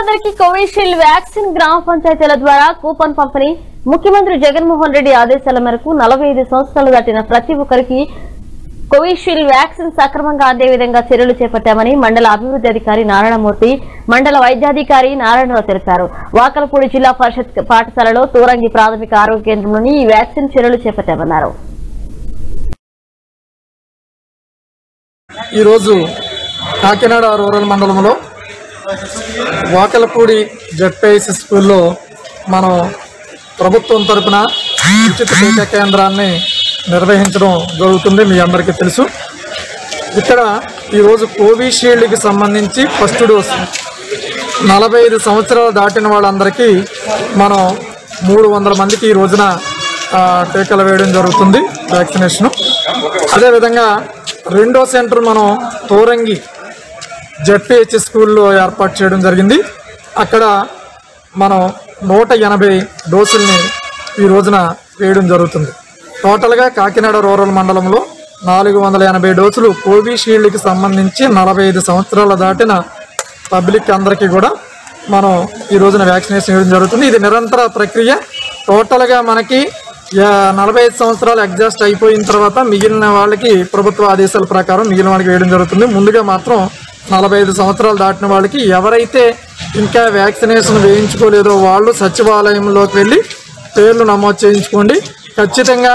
అర్హులందరికీ Covishield vaccine గ్రామ పంచాయతీల ద్వారా కూపన్ పంపిణీ ముఖ్యమంత్రి జగన్మోహన్ రెడ్డి ఆదేశాల మేరకు నలభై ఐదు సంవత్సరాలు దాటిన ప్రతి ఒక్కరికి కోవిషీల్డ్ వ్యాక్సిన్ సక్రమంగా అందే విధంగా చర్యలు చేపట్టామని మండల అభివృద్ధి అధికారి నారాయణమూర్తి మండల వైద్యాధికారి నారాయణరావు తెలిపారు వాకలపూడి జిల్లా పరిషత్ పాఠశాలలో తూరంగి ప్రాథమిక ఆరోగ్య కేంద్రంలోని ఈ వ్యాక్సిన్ చర్యలు చేపట్టామన్నారు ఈరోజు కాకినాడ రూరల్ మండలంలో వాకలపూడి జడ్పీఐసి స్కూల్లో మనం ప్రభుత్వం తరపున ఉచిత టీకా కేంద్రాన్ని నిర్వహించడం జరుగుతుంది మీ అందరికీ తెలుసు ఇక్కడ ఈరోజు కోవిషీల్డ్కి సంబంధించి ఫస్ట్ డోస్ నలభై ఐదు సంవత్సరాలు దాటిన వాళ్ళందరికీ మనం మూడు వందల మందికి ఈ రోజున ఆ, టీకాలు వేయడం జరుగుతుంది వ్యాక్సినేషను అదేవిధంగా రెండో సెంటర్ మనం తోరంగి జడ్పిహెచ్ స్కూల్లో ఏర్పాటు చేయడం జరిగింది అక్కడ మనం నూట ఎనభై డోసుల్ని ఈ రోజున వేయడం జరుగుతుంది టోటల్గా కాకినాడ రూరల్ మండలంలో నాలుగు వందల ఎనభై డోసులు కోవిషీల్డ్కి సంబంధించి నలభై ఐదు సంవత్సరాల దాటిన పబ్లిక్ అందరికీ కూడా మనం ఈ రోజున వ్యాక్సినేషన్ వేయడం జరుగుతుంది ఇది నిరంతర ప్రక్రియ టోటల్గా మనకి యా, నలభై ఐదు సంవత్సరాలు ఎగ్జాస్ట్ అయిపోయిన తర్వాత మిగిలిన వాళ్ళకి ప్రభుత్వ ఆదేశాల ప్రకారం మిగిలిన వాళ్ళకి వేయడం జరుగుతుంది ముందుగా మాత్రం నలభై ఐదు సంవత్సరాలు దాటిన వాళ్ళకి ఎవరైతే ఇంకా వ్యాక్సినేషన్ వేయించుకోలేదో వాళ్ళు సచివాలయంలోకి వెళ్ళి పేర్లు నమోదు చేయించుకోండి ఖచ్చితంగా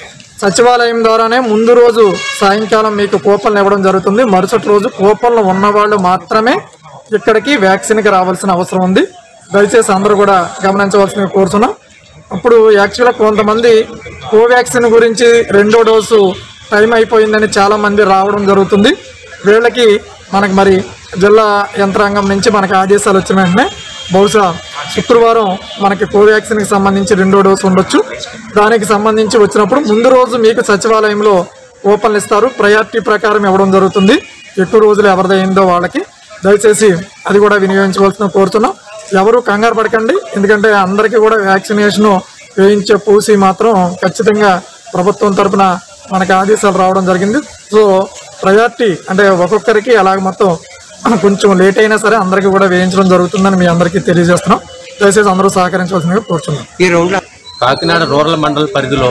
సచివాలయం ద్వారానే ముందు రోజు సాయంకాలం మీకు కూపన్లు ఇవ్వడం జరుగుతుంది మరుసటి రోజు కూపన్లు ఉన్నవాళ్ళు మాత్రమే ఇక్కడికి వ్యాక్సిన్కి రావాల్సిన అవసరం ఉంది దయచేసి అందరూ కూడా గమనించవలసిన కోరుతున్నాం ఇప్పుడు యాక్చువల్గా కొంతమంది కోవాక్సిన్ గురించి రెండో డోసు టైం అయిపోయిందని చాలా మంది రావడం జరుగుతుంది వీళ్ళకి మనకి మరి జిల్లా యంత్రాంగం నుంచి మనకి ఆదేశాలు వచ్చిన వెంటనే బహుశా శుక్రవారం మనకి కోవాక్సిన్కి సంబంధించి రెండో డోసు ఉండొచ్చు దానికి సంబంధించి వచ్చినప్పుడు ముందు రోజు మీకు సచివాలయంలో ఓపెన్లు ఇస్తారు ప్రయారిటీ ప్రకారం ఇవ్వడం జరుగుతుంది ఎక్కువ రోజులు ఎవరిదైందో వాళ్ళకి దయచేసి అది కూడా వినియోగించవలసిన కోరుతున్నాం ఎవరు కంగారు పడకండి ఎందుకంటే అందరికీ కూడా వ్యాక్సినేషన్ వేయించే పూసి మాత్రం ఖచ్చితంగా ప్రభుత్వం తరపున మనకి ఆదేశాలు రావడం జరిగింది సో ప్రయారిటీ అంటే ఒక్కొక్కరికి అలాగ మొత్తం కొంచెం లేట్ అయినా సరే అందరికీ కూడా వేయించడం జరుగుతుందని మీ అందరికీ తెలియజేస్తున్నాం దయచేసి అందరూ సహకరించవలసిందిగా కోరుతున్నాం ఈ రౌండ్లో కాకినాడ రూరల్ మండల పరిధిలో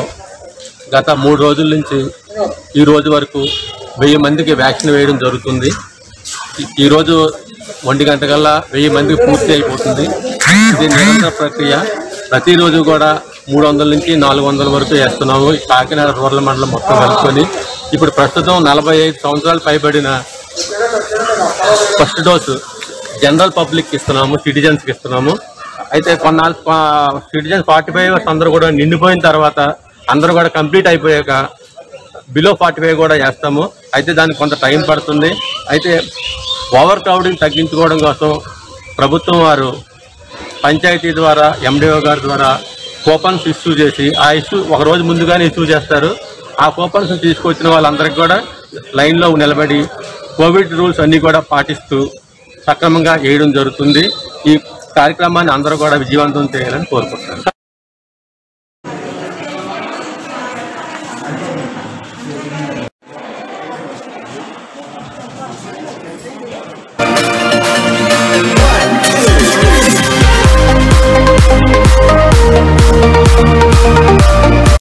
గత మూడు రోజుల నుంచి ఈ రోజు వరకు వెయ్యి మందికి వ్యాక్సిన్ వేయడం జరుగుతుంది ఈ- ఈ రోజు ఒంటి గంట కల్లా వెయ్యి మందికి పూర్తి అయిపోతుంది ఇది నిరంతర ప్రక్రియ ప్రతిరోజు కూడా మూడు వందల నుంచి నాలుగు వందల వరకు వేస్తున్నాము ఈ కాకినాడ రూరల్ మండలం మొత్తం కలుపుకొని ఇప్పుడు ప్రస్తుతం నలభై ఐదు సంవత్సరాలు పైబడిన ఫస్ట్ డోసు జనరల్ పబ్లిక్ ఇస్తున్నాము సిటిజన్స్కి ఇస్తున్నాము అయితే కొన్నాళ్ళు సిటిజన్స్ ఫార్టీ ఫైవ్ అందరూ కూడా నిండిపోయిన తర్వాత అందరూ కూడా కంప్లీట్ అయిపోయాక బిలో ఫార్టీ ఫైవ్ కూడా వేస్తాము అయితే దానికి కొంత టైం పడుతుంది అయితే ఓవర్ క్రౌడింగ్ తగ్గించుకోవడం కోసం ప్రభుత్వం వారు పంచాయతీ ద్వారా ఎండిఓ గారి ద్వారా కూపన్స్ ఇష్యూ చేసి ఆ ఇష్యూ ఒక రోజు ముందుగానే ఇష్యూ చేస్తారు ఆ కూపన్స్ తీసుకొచ్చిన వాళ్ళందరికీ కూడా లైన్లో నిలబడి కోవిడ్ రూల్స్ అన్నీ కూడా పాటిస్తూ సక్రమంగా వేయడం జరుగుతుంది ఈ కార్యక్రమాన్ని అందరూ కూడా విజయవంతం చేయాలని కోరుకుంటున్నాను